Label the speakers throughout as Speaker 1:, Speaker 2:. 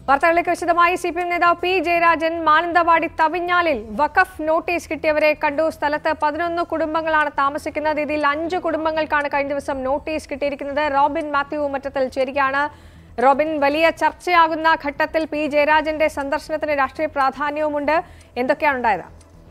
Speaker 1: വാർത്തകളിലേക്ക് വിശദമായി C P M നേതാവ് പി ജയരാജൻ മാനന്തവാടി തവിഞ്ഞാലിൽ വഖഫ് നോട്ടീസ് കിട്ടിയവരെ കണ്ടു സ്ഥലത്ത് പതിനൊന്ന് കുടുംബങ്ങളാണ് താമസിക്കുന്നത് ഇതിൽ അഞ്ച് കുടുംബങ്ങൾക്കാണ് കഴിഞ്ഞ ദിവസം നോട്ടീസ് കിട്ടിയിരിക്കുന്നത് റോബിൻ മാത്യു മറ്റത്തിൽ ചേരുകയാണ് റോബിൻ വലിയ ചർച്ചയാകുന്ന ഘട്ടത്തിൽ പി ജയരാജന്റെ സന്ദർശനത്തിന് രാഷ്ട്രീയ പ്രാധാന്യവുമുണ്ട് എന്തൊക്കെയാണ് ഉണ്ടായത്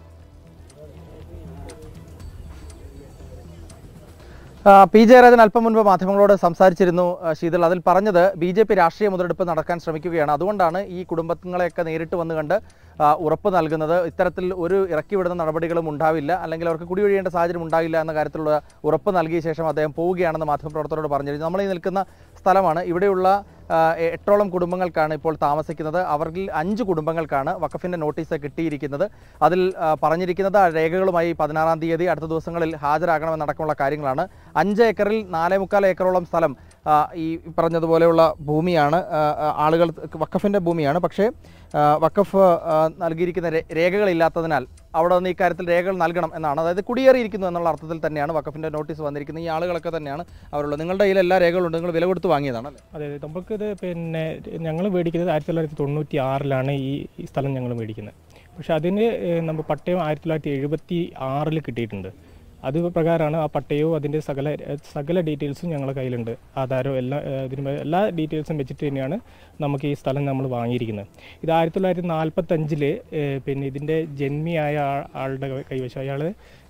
Speaker 2: ആ, പി ജയരാജൻ അല്പം മുൻപ് മാധ്യമങ്ങളോട് സംസാരിച്ചിരുന്നു ആ, ശീതൾ അതിൽ പറഞ്ഞത് ബി ജെ പി രാഷ്ട്രീയ മുതലെടുപ്പ് നടക്കാൻ ശ്രമിക്കുകയാണ് അതുകൊണ്ടാണ് ഈ കുടുംബങ്ങളെയൊക്കെ നേരിട്ട് വന്ന് കണ്ട് ആ, ഉറപ്പ് നൽകുന്നത് ഇത്തരത്തിൽ ഒരു ഇറക്കി വിടുന്ന നടപടികളും ഉണ്ടാവില്ല അല്ലെങ്കിൽ അവർക്ക് കുടിയൊഴിയേണ്ട സാഹചര്യം ഉണ്ടാവില്ല എന്ന കാര്യത്തിലുള്ള ഉറപ്പ് നൽകിയ ശേഷം അദ്ദേഹം പോവുകയാണെന്ന് മാധ്യമപ്രവർത്തകരോട് പറഞ്ഞിരുന്നു നമ്മൾ ഈ നിൽക്കുന്ന സ്ഥലമാണ് ഇവിടെയുള്ള ആ, എ- എട്ടോളം കുടുംബങ്ങൾക്കാണ് ഇപ്പോൾ താമസിക്കുന്നത് അവരിൽ അഞ്ച് കുടുംബങ്ങൾക്കാണ് വഖഫിന്റെ നോട്ടീസ് കിട്ടിയിരിക്കുന്നത് അതിൽ ആ, പറഞ്ഞിരിക്കുന്നത് ആ രേഖകളുമായി പതിനാറാം തീയതി അടുത്ത ദിവസങ്ങളിൽ ഹാജരാകണമെന്നടക്കമുള്ള കാര്യങ്ങളാണ് അഞ്ച് ഏക്കറിൽ നാലേ മുക്കാൽ ഏക്കറോളം സ്ഥലം ആ, ഈ പറഞ്ഞതുപോലെയുള്ള ഭൂമിയാണ് ആ, ആ, ആളുകൾ വഖഫിന്റെ ഭൂമിയാണ് പക്ഷേ ആ, വഖഫ് ആ, നൽകിയിരിക്കുന്ന രേ- രേഖകളില്ലാത്തതിനാൽ അവിടെ നിന്ന് ഇക്കാര്യത്തിൽ രേഖകൾ നൽകണം എന്നാണ് അതായത് കുടിയേറിയിരിക്കുന്നു എന്നുള്ള അർത്ഥത്തിൽ തന്നെയാണ് വഖഫിന്റെ നോട്ടീസ് വന്നിരിക്കുന്നത് ഈ ആളുകളൊക്കെ തന്നെയാണ് അവരുള്ളത് നിങ്ങളുടെ കയ്യിൽ എല്ലാ രേഖകളുണ്ട് നിങ്ങൾ വില കൊടുത്ത് വാങ്ങിയതാണ് അല്ലേ
Speaker 3: അതെ അതെ നമുക്കിത് പിന്നെ ഞങ്ങൾ മേടിക്കുന്നത് ആയിരത്തി തൊള്ളായിരത്തി തൊണ്ണൂറ്റി ആറിലാണ് ഈ ഈ സ്ഥലം ഞങ്ങൾ മേടിക്കുന്നത് പക്ഷെ അതിന് ഏഹ്, നമുക്ക് പട്ടയം ആയിരത്തി തൊള്ളായിരത്തി എഴുപത്തി ആറിൽ കിട്ടിയിട്ടുണ്ട് അത് പ്രകാരമാണ് ആ പട്ടയവും അതിൻ്റെ സകല സകല ഡീറ്റെയിൽസും ഞങ്ങളുടെ കയ്യിലുണ്ട് ആധാരവും എല്ലാ ഏഹ്, ഇതിന് മേ- എല്ലാ ഡീറ്റെയിൽസും വെച്ചിട്ട് തന്നെയാണ് നമുക്ക് ഈ സ്ഥലം നമ്മൾ വാങ്ങിയിരിക്കുന്നത് ഇത് ആയിരത്തി തൊള്ളായിരത്തി നാൽപ്പത്തഞ്ചിൽ പിന്നെ ഇതിൻ്റെ ജന്മിയായ ആ- ആളുടെ കൈവശം അയാൾ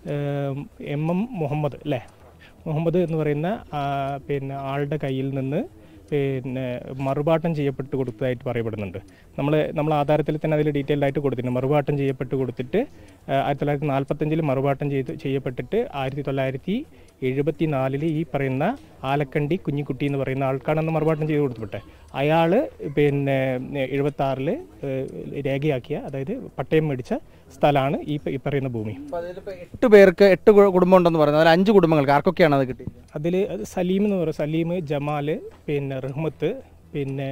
Speaker 3: എം എം മുഹമ്മദ് അല്ലേ മുഹമ്മദ് എന്ന് പറയുന്ന ആ, പിന്നെ ആളുടെ കയ്യിൽ നിന്ന് പിന്നെ മറുപാട്ടം ചെയ്യപ്പെട്ട് കൊടുത്തതായിട്ട് പറയപ്പെടുന്നുണ്ട് നമ്മൾ നമ്മൾ ആധാരത്തിൽ തന്നെ അതിൽ ഡീറ്റെയിൽഡ് ആയിട്ട് കൊടുത്തിട്ടുണ്ട് മറുപാട്ടം ചെയ്യപ്പെട്ട് കൊടുത്തിട്ട് ആ, ആയിരത്തി തൊള്ളായിരത്തി നാൽപ്പത്തഞ്ചിൽ മറുപാട്ടം ചെയ്ത് ചെയ്യപ്പെട്ടിട്ട് ആയിരത്തി തൊള്ളായിരത്തി എഴുപത്തി നാലിൽ ഈ പറയുന്ന ആലക്കണ്ടി കുഞ്ഞിക്കുട്ടി എന്ന് പറയുന്ന ആൾക്കാണെന്ന് മറുപാട്ടം ചെയ്ത് കൊടുത്തിട്ടെ അയാൾ പിന്നെ എഴുപത്തി ആറിൽ രേഖയാക്കിയ അതായത് പട്ടയം മേടിച്ച സ്ഥലമാണ് ഈ പ- ഈ പറയുന്ന ഭൂമി
Speaker 2: അപ്പോൾ അതിലിപ്പോൾ എട്ട് പേർക്ക് എട്ട് കു- കുടുംബം ഉണ്ടെന്ന് പറയുന്നത് അതിൽ അഞ്ച് കുടുംബങ്ങൾക്ക് ആർക്കൊക്കെയാണ് അത് കിട്ടിയത്
Speaker 3: അതിൽ സലീം എന്ന് പറയുന്നത് സലീം ജമാൽ പിന്നെ റഹ്മത്ത് പിന്നെ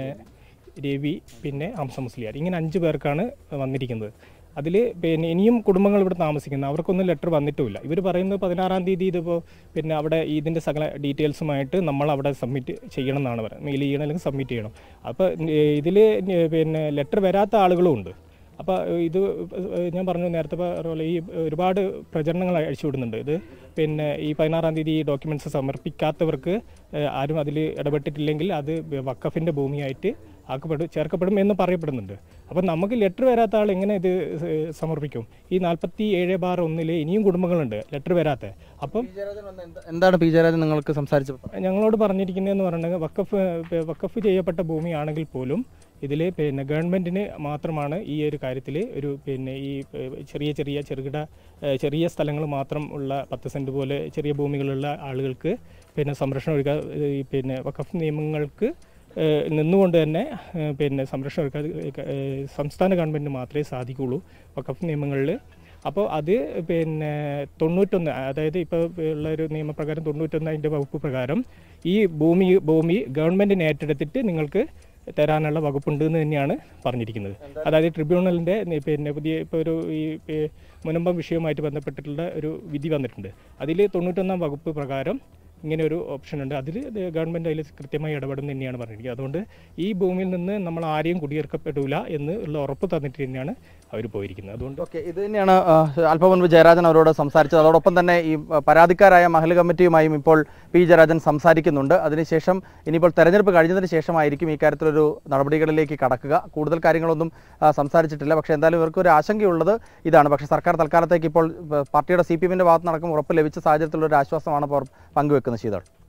Speaker 3: രവി പിന്നെ ഹംസ മുസ്ലിയാർ ഇങ്ങനെ അഞ്ച് പേർക്കാണ് വന്നിരിക്കുന്നത് അതിൽ പിന്നെ ഇനിയും കുടുംബങ്ങൾ ഇവിടെ താമസിക്കുന്നത് അവർക്കൊന്നും ലെറ്റർ വന്നിട്ടുമില്ല ഇവർ പറയുന്നത് പതിനാറാം തീയതി ഇതിപ്പോൾ പിന്നെ അവിടെ ഇതിൻ്റെ സകല ഡീറ്റെയിൽസുമായിട്ട് നമ്മൾ അവിടെ സബ്മിറ്റ് ചെയ്യണം എന്നാണ് പറയുന്നത് മെയിൽ ചെയ്യണം അല്ലെങ്കിൽ സബ്മിറ്റ് ചെയ്യണം അപ്പോൾ ഇതിൽ പിന്നെ ലെറ്റർ വരാത്ത ആളുകളും ഉണ്ട് അപ്പോൾ ഇത് ഞാൻ പറഞ്ഞു നേരത്തെ പറഞ്ഞ പോലെ ഈ ഒരുപാട് പ്രചരണങ്ങൾ അഴിച്ചു വിടുന്നുണ്ട് ഇത് പിന്നെ ഈ പതിനാറാം തീയതി ഈ ഡോക്യുമെൻറ്റ്സ് സമർപ്പിക്കാത്തവർക്ക് ഏഹ്, ആരും അതിൽ ഇടപെട്ടിട്ടില്ലെങ്കിൽ അത് വക്കഫിൻ്റെ ഭൂമിയായിട്ട് ആക്കപ്പെടും ചേർക്കപ്പെടും എന്ന് പറയപ്പെടുന്നുണ്ട് അപ്പം നമുക്ക് ലെറ്റർ വരാത്ത ആൾ എങ്ങനെ ഇത് ഏഹ്, സമർപ്പിക്കും ഈ നാൽപ്പത്തി ഏഴ് ബാർ ഒന്നിൽ ഇനിയും കുടുംബങ്ങളുണ്ട് ലെറ്റർ വരാത്ത അപ്പം
Speaker 2: പി ജയരാജൻ വന്ന് എന്താ- എന്താണ് പി ജയരാജൻ നിങ്ങൾക്ക് സംസാരിച്ചത്
Speaker 3: ഞങ്ങളോട് പറഞ്ഞിരിക്കുന്നതെന്ന് പറഞ്ഞാൽ വക്കഫ് ഏഹ്, വക്കഫ് ചെയ്യപ്പെട്ട ഭൂമിയാണെങ്കിൽ പോലും ഇതിൽ പിന്നെ ഗവൺമെൻറ്റിന് മാത്രമാണ് ഈ ഒരു കാര്യത്തിൽ ഒരു പിന്നെ ഈ ഏഹ്, ചെറിയ ചെറിയ ചെറുകിട ഏഹ്, ചെറിയ സ്ഥലങ്ങൾ മാത്രം ഉള്ള പത്ത് സെൻറ്റ് പോലെ ചെറിയ ഭൂമികളുള്ള ആളുകൾക്ക് പിന്നെ സംരക്ഷണം ഒരുക്കുക ഏഹ്, ഈ പിന്നെ വക്കഫ് നിയമങ്ങൾക്ക് ഏഹ്, നിന്നുകൊണ്ട് തന്നെ ഏഹ്, പിന്നെ സംരക്ഷണം ഒരുക്കാൻ ഏഹ്, സംസ്ഥാന ഗവൺമെൻറ്റിന് മാത്രമേ സാധിക്കുകയുള്ളൂ വക്കഫ് നിയമങ്ങളിൽ അപ്പോൾ അത് പിന്നെ തൊണ്ണൂറ്റൊന്ന് അതായത് ഇപ്പോൾ ഉള്ള ഒരു നിയമപ്രകാരം തൊണ്ണൂറ്റൊന്ന് അതിൻ്റെ വകുപ്പ് പ്രകാരം ഈ ഭൂമി ഭൂമി ഗവൺമെൻറ്റിന് ഏറ്റെടുത്തിട്ട് നിങ്ങൾക്ക് തരാനുള്ള വകുപ്പുണ്ട് എന്ന് തന്നെയാണ് പറഞ്ഞിരിക്കുന്നത് അതായത് ട്രിബ്യൂണലിൻ്റെ പിന്നെ പുതിയ ഇപ്പോൾ ഒരു ഈ ഏ, മുനമ്പം വിഷയവുമായിട്ട് ബന്ധപ്പെട്ടിട്ടുള്ള ഒരു വിധി വന്നിട്ടുണ്ട് അതിൽ തൊണ്ണൂറ്റൊന്നാം വകുപ്പ് പ്രകാരം ഇങ്ങനെ ഒരു ഓപ്ഷൻ ഉണ്ട് അതിൽ ഗവൺമെൻറ് അതിൽ കൃത്യമായി ഇടപെടും എന്ന് തന്നെയാണ് പറഞ്ഞിരിക്കുന്നത് അതുകൊണ്ട് ഈ ഭൂമിയിൽ നിന്ന് നമ്മൾ ആരെയും കുടിയേർക്കപ്പെടില്ല എന്ന് ഉള്ള ഉറപ്പ് തന്നിട്ട് തന്നെയാണ് അവർ പോയിരിക്കുന്നത് അതുകൊണ്ട്
Speaker 2: ഓക്കെ ഇത് തന്നെയാണ് ആ, അല്പം മുൻപ് ജയരാജൻ അവരോട് സംസാരിച്ചത് അതോടൊപ്പം തന്നെ ഈ ആ, പരാതിക്കാരായ മഹൽ കമ്മിറ്റിയുമായും ഇപ്പോൾ പി ജയരാജൻ സംസാരിക്കുന്നുണ്ട് അതിനുശേഷം ഇനിയിപ്പോൾ തെരഞ്ഞെടുപ്പ് കഴിഞ്ഞതിന് ശേഷമായിരിക്കും ഇക്കാര്യത്തിലൊരു നടപടികളിലേക്ക് കടക്കുക കൂടുതൽ കാര്യങ്ങളൊന്നും ആ, സംസാരിച്ചിട്ടില്ല പക്ഷേ എന്തായാലും ഇവർക്ക് ഒരു ആശങ്കയുള്ളത് ഇതാണ് പക്ഷേ സർക്കാർ തൽക്കാലത്തേക്ക് ഇപ്പോൾ ആ, പാർട്ടിയുടെ സി പി എമ്മിൻ്റെ ഭാഗത്ത് നടക്കും ഉറപ്പ് ലഭിച്ച സാഹചര്യത്തിലുള്ള ഒരു ആശ്വാസമാണ് ഇപ്പോൾ അവർ പങ്കുവെക്കുന്നത് ശീതൾ